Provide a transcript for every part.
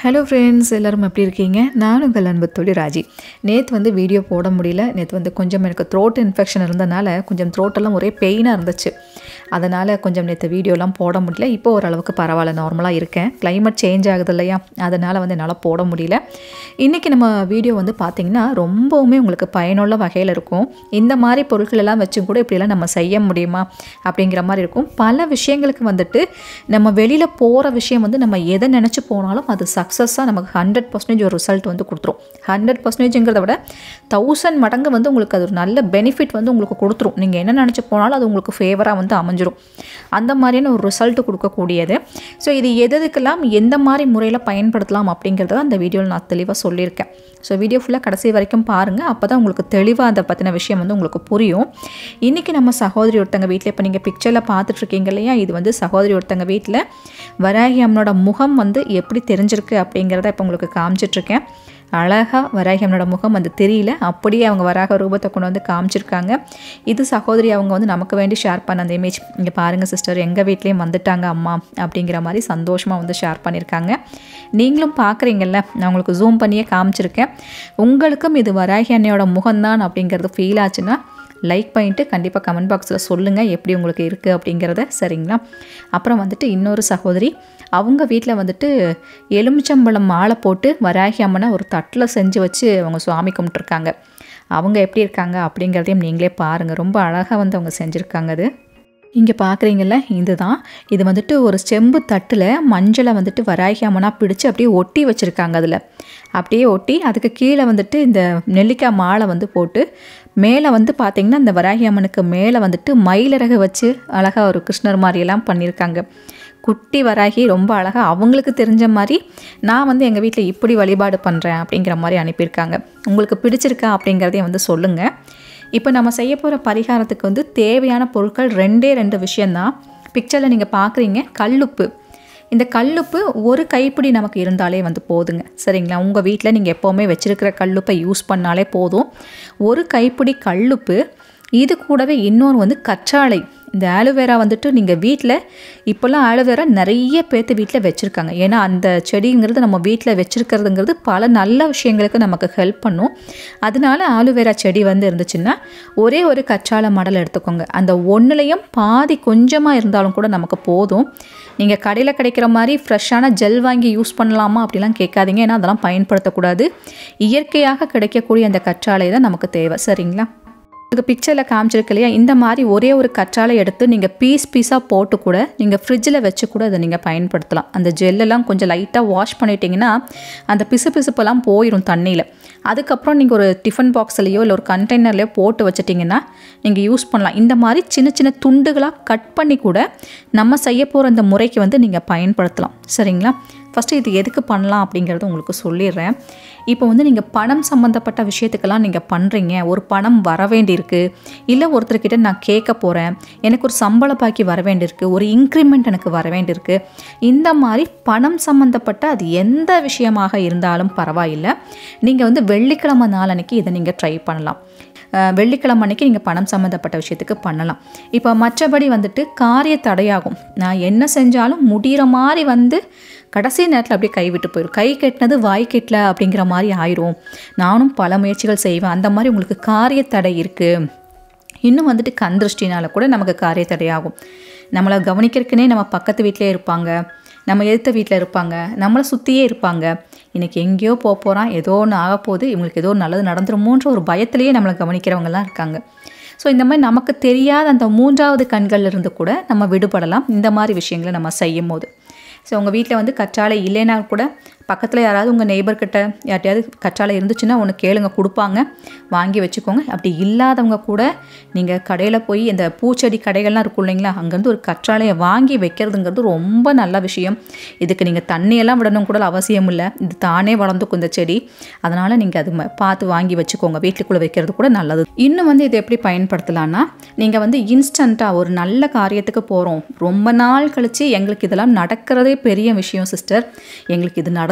hello friends எல்லோரும் எப்படி இருக்கீங்க நான் உங்கள் அன்பு தோழி ராஜி நேற்று வந்து வீடியோ போட முடியல நேற்று வந்து கொஞ்சம் எனக்கு த்ரோட் இன்ஃபெக்ஷன் இருந்தனால கொஞ்சம் த்ரோட்டெல்லாம் ஒரே பெயினாக இருந்துச்சு அதனால் கொஞ்சம் நேற்று வீடியோலாம் போட முடியல இப்போ ஓரளவுக்கு பரவாயில்ல நார்மலாக இருக்கேன் climate சேஞ்ச் ஆகுது இல்லையா அதனால் வந்து என்னால் போட முடியல இன்றைக்கி நம்ம வீடியோ வந்து பார்த்திங்கன்னா ரொம்பவுமே உங்களுக்கு பயனுள்ள வகையில் இருக்கும் இந்த மாதிரி பொருட்கள் எல்லாம் வச்சு கூட இப்படியெல்லாம் நம்ம செய்ய முடியுமா அப்படிங்கிற மாதிரி இருக்கும் பல விஷயங்களுக்கு வந்துட்டு நம்ம வெளியில் போகிற விஷயம் வந்து நம்ம எதை நினச்சி போனாலும் அது சக்ஸஸாக நமக்கு ஹண்ட்ரட் பர்சன்டேஜ் ஒரு ரிசல்ட் வந்து கொடுத்துரும் ஹண்ட்ரட் பர்சன்டேஜுங்கிறத விட தௌசண்ட் மடங்கு வந்து உங்களுக்கு அது ஒரு நல்ல பெனிஃபிட் வந்து உங்களுக்கு கொடுத்துரும் நீங்கள் என்ன நினச்சி போனாலும் அது உங்களுக்கு ஃபேவராக வந்து அமைஞ்சிரும் அந்த மாதிரியான ஒரு ரிசல்ட் கொடுக்கக்கூடியது ஸோ இது எது எதுக்கெல்லாம் எந்த மாதிரி முறையில் பயன்படுத்தலாம் அப்படிங்கிறத அந்த வீடியோவில் நான் தெளிவாக சொல்லியிருக்கேன் ஸோ வீடியோ ஃபுல்லாக கடைசி வரைக்கும் பாருங்கள் அப்போ தான் உங்களுக்கு தெளிவாக அதை பற்றின விஷயம் வந்து உங்களுக்கு புரியும் இன்றைக்கி நம்ம சகோதரி ஒருத்தங்க வீட்டில் இப்போ நீங்கள் பிக்சரில் பார்த்துட்ருக்கீங்க இல்லையா இது வந்து சகோதரி ஒருத்தங்க வீட்டில் வராகி அம்மனோட முகம் வந்து எப்படி தெரிஞ்சிருக்கு அப்படிங்கிறத இப்போ உங்களுக்கு காமிச்சிட்ருக்கேன் அழகாக வராகி அம்மனோட முகம் வந்து தெரியல அப்படியே அவங்க வராக ரூபத்தை கொண்டு வந்து காமிச்சிருக்காங்க இது சகோதரி அவங்க வந்து நமக்கு வேண்டி ஷேர் பண்ண அந்த இமேஜ் இங்கே பாருங்கள் சிஸ்டர் எங்கள் வீட்லேயும் வந்துட்டாங்க அம்மா அப்படிங்கிற மாதிரி சந்தோஷமாக வந்து ஷேர் பண்ணியிருக்காங்க நீங்களும் பார்க்குறீங்கல்ல நான் உங்களுக்கு ஜூம் பண்ணியே காமிச்சிருக்கேன் உங்களுக்கும் இது வராகி அன்னையோட முகம்தான் அப்படிங்கிறது ஃபீல் ஆச்சுன்னா லைக் பண்ணிட்டு கண்டிப்பாக கமெண்ட் பாக்ஸில் சொல்லுங்கள் எப்படி உங்களுக்கு இருக்குது அப்படிங்கிறத சரிங்களா அப்புறம் வந்துட்டு இன்னொரு சகோதரி அவங்க வீட்டில் வந்துட்டு எலுமிச்சம்பழம் மாலை போட்டு வராகி அம்மனை ஒரு தட்டில் செஞ்சு வச்சு அவங்க சுவாமி கும்பிட்ருக்காங்க அவங்க எப்படி இருக்காங்க அப்படிங்கிறதையும் நீங்களே பாருங்கள் ரொம்ப அழகாக வந்து அவங்க செஞ்சுருக்காங்க அது இங்கே பார்க்குறீங்கல்ல இதுதான் இது வந்துட்டு ஒரு செம்பு தட்டில் மஞ்சளை வந்துட்டு வராகி அம்மனாக பிடிச்சு அப்படியே ஒட்டி வச்சுருக்காங்க அதில் அப்படியே ஒட்டி அதுக்கு கீழே வந்துட்டு இந்த நெல்லிக்காய் மாலை வந்து போட்டு மேலே வந்து பார்த்திங்கன்னா இந்த வராகி அம்மனுக்கு மேலே வந்துட்டு மயிலிறகு வச்சு அழகாக ஒரு கிருஷ்ணர் மாதிரியெல்லாம் பண்ணியிருக்காங்க குட்டி வராகி ரொம்ப அழகாக அவங்களுக்கு தெரிஞ்ச மாதிரி நான் வந்து எங்கள் வீட்டில் இப்படி வழிபாடு பண்ணுறேன் அப்படிங்கிற மாதிரி அனுப்பியிருக்காங்க உங்களுக்கு பிடிச்சிருக்கா அப்படிங்கிறதையும் வந்து சொல்லுங்கள் இப்போ நம்ம செய்ய போகிற பரிகாரத்துக்கு வந்து தேவையான பொருட்கள் ரெண்டே ரெண்டு விஷயந்தான் பிக்சரில் நீங்கள் பார்க்குறீங்க கல்லுப்பு இந்த கல்லுப்பு ஒரு கைப்பிடி நமக்கு இருந்தாலே வந்து போதுங்க சரிங்களா உங்கள் வீட்டில் நீங்கள் எப்போவுமே வச்சுருக்கிற கல்லுப்பை யூஸ் பண்ணாலே போதும் ஒரு கைப்பிடி கல்லுப்பு இது கூடவே இன்னொன்று வந்து கற்றாழை இந்த ஆலோவேரா வந்துட்டு நீங்கள் வீட்டில் இப்போல்லாம் ஆலோவேரா நிறைய பேர்த்து வீட்டில் வச்சுருக்காங்க ஏன்னா அந்த செடிங்கிறது நம்ம வீட்டில் வச்சுருக்கிறதுங்கிறது பல நல்ல விஷயங்களுக்கு நமக்கு ஹெல்ப் பண்ணும் அதனால ஆலோவேரா செடி வந்து இருந்துச்சுன்னா ஒரே ஒரு கற்றாழை மடல் எடுத்துக்கோங்க அந்த ஒன்றுலையும் பாதி கொஞ்சமாக இருந்தாலும் கூட நமக்கு போதும் நீங்கள் கடையில் கிடைக்கிற மாதிரி ஃப்ரெஷ்ஷான ஜெல் வாங்கி யூஸ் பண்ணலாமா அப்படிலாம் கேட்காதீங்க ஏன்னா அதெல்லாம் பயன்படுத்தக்கூடாது இயற்கையாக கிடைக்கக்கூடிய அந்த கற்றாழை தான் நமக்கு தேவை சரிங்களா உங்களுக்கு பிக்சரில் காமிச்சிருக்கு இல்லையா இந்த மாதிரி ஒரே ஒரு கற்றாழை எடுத்து நீங்கள் பீஸ் பீஸாக போட்டு கூட நீங்கள் ஃப்ரிட்ஜில் வச்சு கூட அதை நீங்கள் பயன்படுத்தலாம் அந்த ஜெல்லெல்லாம் கொஞ்சம் லைட்டாக வாஷ் பண்ணிட்டீங்கன்னா அந்த பிசு பிசுப்பெல்லாம் போயிடும் தண்ணியில் அதுக்கப்புறம் நீங்கள் ஒரு டிஃபன் பாக்ஸ்லேயோ இல்லை ஒரு கண்டெய்னர்லையோ போட்டு வச்சிட்டிங்கன்னா நீங்கள் யூஸ் பண்ணலாம் இந்த மாதிரி சின்ன சின்ன துண்டுகளாக கட் பண்ணி கூட நம்ம செய்ய போகிற அந்த முறைக்கு வந்து நீங்கள் பயன்படுத்தலாம் சரிங்களா ஃபஸ்ட்டு இது எதுக்கு பண்ணலாம் அப்படிங்கிறத உங்களுக்கு சொல்லிடுறேன் இப்போ வந்து நீங்கள் பணம் சம்மந்தப்பட்ட விஷயத்துக்கெல்லாம் நீங்கள் பண்ணுறீங்க ஒரு பணம் வர வேண்டியிருக்கு இல்லை ஒருத்தர்கிட்ட நான் கேட்க போகிறேன் எனக்கு ஒரு சம்பள பாக்கி வர வேண்டியிருக்கு ஒரு இன்க்ரிமெண்ட் எனக்கு வர வேண்டியிருக்கு இந்த மாதிரி பணம் சம்மந்தப்பட்ட அது எந்த விஷயமாக இருந்தாலும் பரவாயில்லை நீங்கள் வந்து வெள்ளிக்கிழமை நாளன்னைக்கு இதை நீங்கள் ட்ரை பண்ணலாம் வெள்ளிக்கிழமை அன்னைக்கு நீங்கள் பணம் சம்மந்தப்பட்ட விஷயத்துக்கு பண்ணலாம் இப்போ மற்றபடி வந்துட்டு காரிய தடையாகும் நான் என்ன செஞ்சாலும் முடிகிற மாதிரி வந்து கடைசி நேரத்தில் அப்படியே கைவிட்டு போயிடும் கை கெட்டினது வாய் கெட்டல அப்படிங்கிற மாதிரி ஆயிரும் நானும் பல முயற்சிகள் செய்வேன் அந்த மாதிரி உங்களுக்கு காரிய தடை இருக்குது இன்னும் வந்துட்டு கண் திருஷ்டினால கூட நமக்கு காரிய தடையாகும் நம்மளை கவனிக்கிறதுக்குனே நம்ம பக்கத்து வீட்டிலே இருப்பாங்க நம்ம எதிர்த்த வீட்டில் இருப்பாங்க நம்மளை சுற்றியே இருப்பாங்க இன்றைக்கி எங்கேயோ போக போகிறான் ஏதோ ஒன்று ஆக போகுது இவங்களுக்கு ஏதோ நல்லது நடந்துருமோன்ற ஒரு பயத்திலேயே நம்மளை கவனிக்கிறவங்கலாம் இருக்காங்க ஸோ இந்த மாதிரி நமக்கு தெரியாத அந்த மூன்றாவது கண்கள் இருந்து கூட நம்ம விடுபடலாம் இந்த மாதிரி விஷயங்களை நம்ம செய்யும் போது ஸோ உங்கள் வீட்டில் வந்து கற்றாழை இல்லைன்னா கூட பக்கத்தில் யாராவது உங்கள் நெய்பர்கிட்ட யார்ட்டையாவது கற்றாழை இருந்துச்சுன்னா ஒன்று கேளுங்க கொடுப்பாங்க வாங்கி வச்சுக்கோங்க அப்படி இல்லாதவங்க கூட நீங்கள் கடையில் போய் இந்த பூச்செடி கடைகள்லாம் இருக்கும் இல்லைங்களா அங்கேருந்து ஒரு கற்றாழையை வாங்கி வைக்கிறதுங்கிறது ரொம்ப நல்ல விஷயம் இதுக்கு நீங்கள் தண்ணியெல்லாம் விடணும் கூட அவசியம் இல்லை இது தானே வளர்ந்துக்கும் இந்த செடி அதனால் நீங்கள் அது பார்த்து வாங்கி வச்சுக்கோங்க வீட்டுக்குள்ளே வைக்கிறது கூட நல்லது இன்னும் வந்து இதை எப்படி பயன்படுத்தலான்னா நீங்கள் வந்து இன்ஸ்டண்ட்டாக ஒரு நல்ல காரியத்துக்கு போகிறோம் ரொம்ப நாள் கழித்து எங்களுக்கு இதெல்லாம் நடக்கிறதே பெரிய விஷயம் சிஸ்டர் எங்களுக்கு இது நடந்து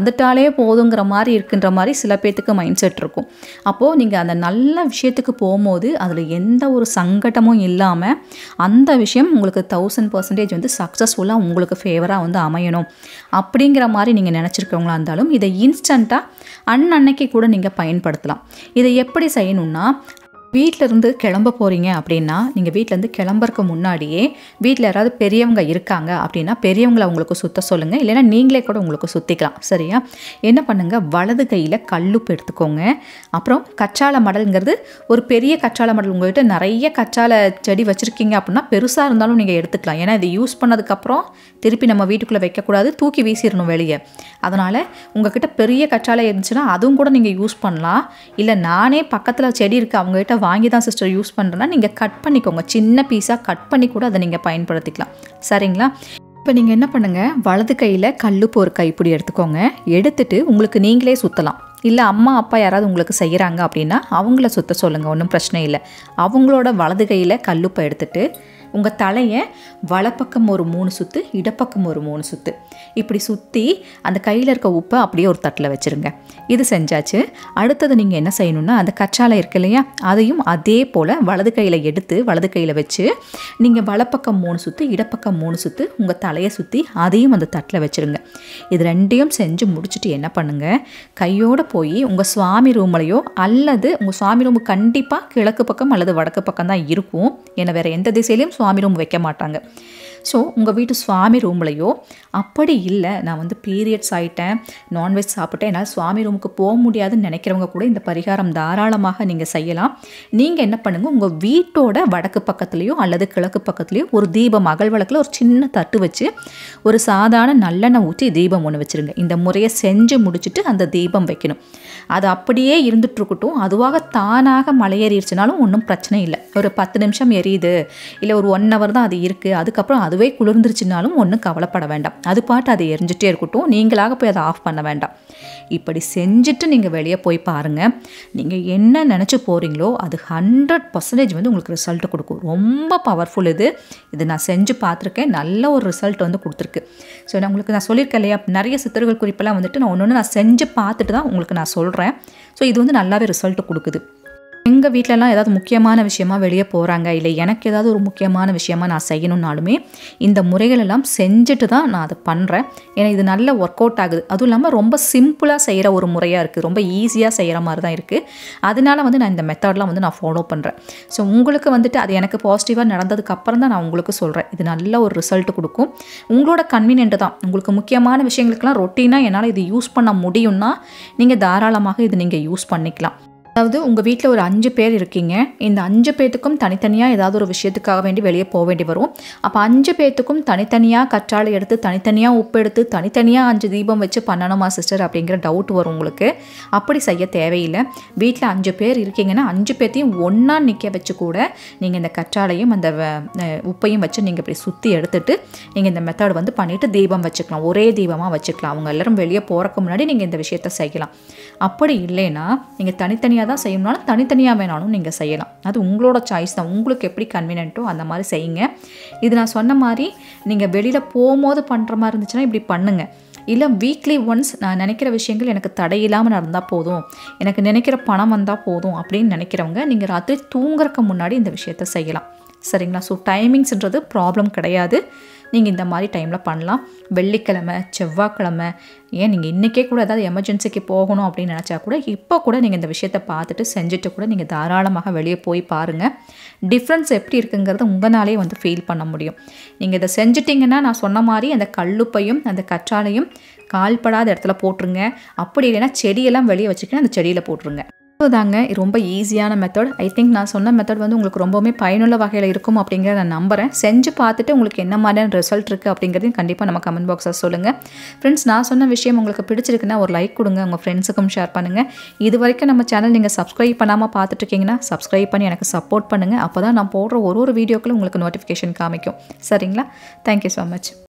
நடந்துட்டாலே போதுங்கிற மாதிரி இருக்குன்ற மாதிரி சில பேர்த்துக்கு மைண்ட் செட் இருக்கும் அப்போது நீங்கள் அந்த நல்ல விஷயத்துக்கு போகும்போது அதில் எந்த ஒரு சங்கடமும் இல்லாமல் அந்த விஷயம் உங்களுக்கு தௌசண்ட் பர்சன்டேஜ் வந்து சக்ஸஸ்ஃபுல்லாக உங்களுக்கு ஃபேவராக வந்து அமையணும் அப்படிங்கிற மாதிரி நீங்கள் நினச்சிருக்கவங்களா இருந்தாலும் இதை இன்ஸ்டண்ட்டாக அன்னன்னைக்கு கூட நீங்கள் பயன்படுத்தலாம் இதை எப்படி செய்யணும்னா வீட்டிலேருந்து கிளம்ப போகிறீங்க அப்படின்னா நீங்கள் வீட்டிலேருந்து கிளம்புறக்கு முன்னாடியே வீட்டில் யாராவது பெரியவங்க இருக்காங்க அப்படின்னா பெரியவங்களை உங்களுக்கு சுத்த சொல்லுங்கள் இல்லைன்னா நீங்களே கூட உங்களுக்கு சுற்றிக்கலாம் சரியா என்ன பண்ணுங்கள் வலது கையில் கல்லுப்பு எடுத்துக்கோங்க அப்புறம் கச்சால மடல்ங்கிறது ஒரு பெரிய கச்சால மடல் உங்கள்கிட்ட நிறைய கச்சால செடி வச்சுருக்கீங்க அப்படின்னா பெருசாக இருந்தாலும் நீங்கள் எடுத்துக்கலாம் ஏன்னா இது யூஸ் பண்ணதுக்கப்புறம் திருப்பி நம்ம வீட்டுக்குள்ளே வைக்கக்கூடாது தூக்கி வீசிடணும் வெளியே அதனால் உங்ககிட்ட பெரிய கச்சாலை இருந்துச்சுன்னா அதுவும் கூட நீங்கள் யூஸ் பண்ணலாம் இல்லை நானே பக்கத்தில் செடி இருக்குது அவங்ககிட்ட வாங்கி தான் சிஸ்டர் யூஸ் பண்ணுறேன்னா நீங்கள் கட் பண்ணிக்கோங்க சின்ன பீஸாக கட் பண்ணி கூட அதை நீங்கள் பயன்படுத்திக்கலாம் சரிங்களா இப்போ நீங்கள் என்ன பண்ணுங்கள் வலது கையில் கல்லுப்பு ஒரு கைப்பிடி எடுத்துக்கோங்க எடுத்துட்டு உங்களுக்கு நீங்களே சுற்றலாம் இல்லை அம்மா அப்பா யாராவது உங்களுக்கு செய்கிறாங்க அப்படின்னா அவங்கள சுத்த சொல்லுங்கள் ஒன்றும் பிரச்சனை இல்லை அவங்களோட வலது கையில் கல்லுப்பை எடுத்துட்டு உங்கள் தலையை வலப்பக்கம் ஒரு மூணு சுற்று இடப்பக்கம் ஒரு மூணு சுற்று இப்படி சுற்றி அந்த கையில் இருக்க உப்பை அப்படியே ஒரு தட்டில் வச்சுருங்க இது செஞ்சாச்சு அடுத்தது நீங்கள் என்ன செய்யணும்னா அந்த கச்சாலை இருக்கு இல்லையா அதையும் அதே போல் வலது கையில் எடுத்து வலது கையில் வச்சு நீங்கள் வலப்பக்கம் மூணு சுற்று இடப்பக்கம் மூணு சுற்று உங்கள் தலையை சுற்றி அதையும் அந்த தட்டில் வச்சுருங்க இது ரெண்டையும் செஞ்சு முடிச்சுட்டு என்ன பண்ணுங்கள் கையோடு போய் உங்கள் சுவாமி ரூம்லையோ அல்லது உங்கள் சுவாமி ரூம் கண்டிப்பாக கிழக்கு பக்கம் அல்லது வடக்கு பக்கம் தான் இருக்கும் ஏன்னா வேறு எந்த திசையிலையும் சுவாமி ரூம் வைக்க மாட்டாங்க ஸோ உங்கள் வீட்டு சுவாமி ரூம்லையோ அப்படி இல்லை நான் வந்து பீரியட்ஸ் ஆகிட்டேன் நான்வெஜ் சாப்பிட்டேன் என்னால் சுவாமி ரூமுக்கு போக முடியாதுன்னு நினைக்கிறவங்க கூட இந்த பரிகாரம் தாராளமாக நீங்கள் செய்யலாம் நீங்கள் என்ன பண்ணுங்கள் உங்கள் வீட்டோட வடக்கு பக்கத்துலேயோ அல்லது கிழக்கு பக்கத்துலேயோ ஒரு தீபம் அகல் விளக்கில் ஒரு சின்ன தட்டு வச்சு ஒரு சாதாரண நல்லெண்ணெய் ஊற்றி தீபம் ஒன்று வச்சுருங்க இந்த முறையை செஞ்சு முடிச்சுட்டு அந்த தீபம் வைக்கணும் அது அப்படியே இருந்துட்டு இருக்கட்டும் அதுவாக தானாக மலையேறிடுச்சுனாலும் ஒன்றும் பிரச்சனை இல்லை ஒரு பத்து நிமிஷம் எரியுது இல்லை ஒரு ஒன் ஹவர் தான் அது இருக்குது அதுக்கப்புறம் அதுவே குளிர்ந்துருச்சுனாலும் ஒன்றும் கவலைப்பட வேண்டாம் அது பாட்டு அது எரிஞ்சிட்டே இருக்கட்டும் நீங்களாக போய் அதை ஆஃப் பண்ண வேண்டாம் இப்படி செஞ்சுட்டு நீங்கள் வெளியே போய் பாருங்கள் நீங்கள் என்ன நினச்சி போகிறீங்களோ அது ஹண்ட்ரட் பர்சன்டேஜ் வந்து உங்களுக்கு ரிசல்ட் கொடுக்கும் ரொம்ப பவர்ஃபுல் இது இது நான் செஞ்சு பார்த்துருக்கேன் நல்ல ஒரு ரிசல்ட் வந்து கொடுத்துருக்கு ஸோ நான் உங்களுக்கு நான் சொல்லியிருக்கேன் இல்லையா நிறைய சித்தர்கள் குறிப்பெல்லாம் வந்துட்டு நான் ஒன்று ஒன்று நான் செஞ்சு பார்த்துட்டு தான் உங்களுக்கு நான் சொல்கிறேன் ஸோ இது வந்து நல்லாவே ரிசல்ட் கொடுக்குது எங்கள் வீட்டிலலாம் ஏதாவது முக்கியமான விஷயமா வெளியே போகிறாங்க இல்லை எனக்கு ஏதாவது ஒரு முக்கியமான விஷயமா நான் செய்யணுன்னாலுமே இந்த முறைகள் எல்லாம் செஞ்சுட்டு தான் நான் அதை பண்ணுறேன் ஏன்னா இது நல்ல ஒர்க் அவுட் ஆகுது அதுவும் இல்லாமல் ரொம்ப சிம்பிளாக செய்கிற ஒரு முறையாக இருக்குது ரொம்ப ஈஸியாக செய்கிற மாதிரி தான் இருக்குது அதனால வந்து நான் இந்த மெத்தட்லாம் வந்து நான் ஃபாலோ பண்ணுறேன் ஸோ உங்களுக்கு வந்துட்டு அது எனக்கு பாசிட்டிவாக நடந்ததுக்கு அப்புறம் தான் நான் உங்களுக்கு சொல்கிறேன் இது நல்ல ஒரு ரிசல்ட் கொடுக்கும் உங்களோட கன்வீனியன்ட் தான் உங்களுக்கு முக்கியமான விஷயங்களுக்கெல்லாம் ரொட்டீனாக என்னால் இது யூஸ் பண்ண முடியும்னா நீங்கள் தாராளமாக இது நீங்கள் யூஸ் பண்ணிக்கலாம் அதாவது உங்கள் வீட்டில் ஒரு அஞ்சு பேர் இருக்கீங்க இந்த அஞ்சு பேர்த்துக்கும் தனித்தனியாக ஏதாவது ஒரு விஷயத்துக்காக வேண்டி வெளியே போக வேண்டி வரும் அப்போ அஞ்சு பேர்த்துக்கும் தனித்தனியாக கற்றாழை எடுத்து தனித்தனியாக உப்பு எடுத்து தனித்தனியாக அஞ்சு தீபம் வச்சு பண்ணணுமா சிஸ்டர் அப்படிங்கிற டவுட் வரும் உங்களுக்கு அப்படி செய்ய தேவையில்லை வீட்டில் அஞ்சு பேர் இருக்கீங்கன்னா அஞ்சு பேர்த்தையும் ஒன்றா நிற்க வச்சு கூட நீங்கள் இந்த கற்றாழையும் அந்த வ- அஹ் உப்பையும் வச்சு நீங்கள் இப்படி சுற்றி எடுத்துட்டு நீங்கள் இந்த மெத்தட் வந்து பண்ணிவிட்டு தீபம் வச்சுக்கலாம் ஒரே தீபமாக வச்சுக்கலாம் அவங்க எல்லாரும் வெளியே போகிறக்கு முன்னாடி நீங்கள் இந்த விஷயத்த செய்யலாம் அப்படி இல்லைன்னா நீங்கள் தனித்தனியாக தான் செய்யணும்னாலும் தனித்தனியாக வேணாலும் நீங்கள் செய்யலாம் அது உங்களோட சாய்ஸ் தான் உங்களுக்கு எப்படி கன்வீனியன்ட்டோ அந்த மாதிரி செய்யுங்க இது நான் சொன்ன மாதிரி நீங்கள் வெளியில் போகும்போது பண்ணுற மாதிரி இருந்துச்சுன்னா இப்படி பண்ணுங்கள் இல்லை வீக்லி ஒன்ஸ் நான் நினைக்கிற விஷயங்கள் எனக்கு தடையில்லாமல் நடந்தால் போதும் எனக்கு நினைக்கிற பணம் வந்தால் போதும் அப்படின்னு நினைக்கிறவங்க நீங்கள் ராத்திரி தூங்குறதுக்கு முன்னாடி இந்த விஷயத்த செய்யலாம் சரிங்களா ஸோ டைமிங்ஸ்ன்றது ப்ராப்ளம் கிடையாது நீங்கள் இந்த மாதிரி டைமில் பண்ணலாம் வெள்ளிக்கிழமை செவ்வாய்க்கிழமை ஏன் நீங்கள் இன்றைக்கே கூட ஏதாவது எமர்ஜென்சிக்கு போகணும் அப்படின்னு நினச்சா கூட இப்போ கூட நீங்கள் இந்த விஷயத்தை பார்த்துட்டு செஞ்சுட்டு கூட நீங்கள் தாராளமாக வெளியே போய் பாருங்கள் டிஃப்ரென்ஸ் எப்படி இருக்குங்கிறத உங்களாலே வந்து ஃபீல் பண்ண முடியும் நீங்கள் இதை செஞ்சிட்டிங்கன்னா நான் சொன்ன மாதிரி அந்த கல்லுப்பையும் அந்த கற்றாழையும் கால்படாத இடத்துல போட்டுருங்க அப்படி இல்லைன்னா செடியெல்லாம் வெளியே வச்சுக்கின்னு அந்த செடியில் போட்டுருங்க தாங்க ரொம்ப ஈஸியான மெத்தட் ஐ திங்க் நான் சொன்ன மெத்தட் வந்து உங்களுக்கு ரொம்பவுமே பயனுள்ள வகையில் இருக்கும் அப்படிங்கிறத நான் நம்புகிறேன் செஞ்சு பார்த்துட்டு உங்களுக்கு என்ன மாதிரியான ரிசல்ட் இருக்குது அப்படிங்கிறதையும் கண்டிப்பாக நம்ம கமெண்ட் பாக்ஸில் சொல்லுங்கள் ஃப்ரெண்ட்ஸ் நான் சொன்ன விஷயம் உங்களுக்கு பிடிச்சிருக்குன்னா ஒரு லைக் கொடுங்க உங்கள் ஃப்ரெண்ட்ஸுக்கும் ஷேர் பண்ணுங்கள் இது வரைக்கும் நம்ம சேனல் நீங்கள் சப்ஸ்கிரைப் பண்ணாமல் பார்த்துட்டு இருக்கீங்கன்னா சப்ஸ்கிரைப் பண்ணி எனக்கு சப்போர்ட் பண்ணுங்கள் அப்போ தான் நான் போடுற ஒரு ஒரு வீடியோக்களும் உங்களுக்கு நோட்டிஃபிகேஷன் காமிக்கும் சரிங்களா தேங்க்யூ ஸோ மச்